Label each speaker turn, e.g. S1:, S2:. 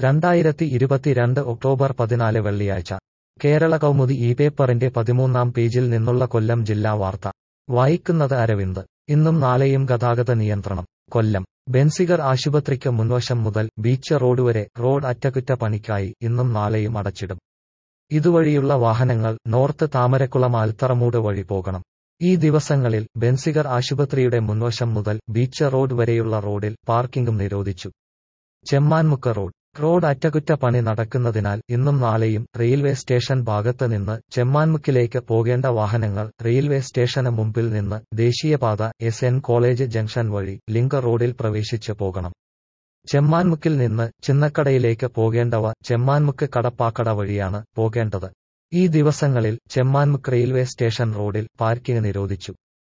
S1: രണ്ടായിരത്തി ഇരുപത്തിരണ്ട് ഒക്ടോബർ പതിനാല് വെള്ളിയാഴ്ച കേരള കൗമുദി ഈ പേപ്പറിന്റെ പതിമൂന്നാം പേജിൽ നിന്നുള്ള കൊല്ലം ജില്ലാ വാർത്ത വായിക്കുന്നത് അരവിന്ദ് ഇന്നും നാളെയും ഗതാഗത നിയന്ത്രണം കൊല്ലം ബെൻസിഗർ ആശുപത്രിക്ക് മുൻവശം മുതൽ ബീച്ച് റോഡ് വരെ റോഡ് അറ്റകുറ്റപ്പണിക്കായി ഇന്നും നാളെയും അടച്ചിടും ഇതുവഴിയുള്ള വാഹനങ്ങൾ നോർത്ത് താമരക്കുളം ആൽത്തറമൂട് വഴി പോകണം ഈ ദിവസങ്ങളിൽ ബെൻസിഗർ ആശുപത്രിയുടെ മുൻവശം മുതൽ ബീച്ച് റോഡ് വരെയുള്ള റോഡിൽ പാർക്കിംഗും നിരോധിച്ചു ചെമ്മാൻമുക്ക് റോഡ് റോഡ് അറ്റകുറ്റപ്പണി നടക്കുന്നതിനാൽ ഇന്നും നാളെയും റെയിൽവേ സ്റ്റേഷൻ ഭാഗത്ത് നിന്ന് ചെമ്മാൻമുക്കിലേക്ക് പോകേണ്ട വാഹനങ്ങൾ റെയിൽവേ സ്റ്റേഷന് മുമ്പിൽ നിന്ന് ദേശീയപാത എസ് എൻ കോളേജ് ജംഗ്ഷൻ വഴി ലിങ്ക് റോഡിൽ പ്രവേശിച്ച് പോകണം ചെമ്മാൻമുക്കിൽ നിന്ന് ചിന്നക്കടയിലേക്ക് പോകേണ്ടവ ചെമ്മാൻമുക്ക് കടപ്പാക്കട വഴിയാണ് പോകേണ്ടത് ഈ ദിവസങ്ങളിൽ Chemmanmukku railway station road parking നിരോധിച്ചു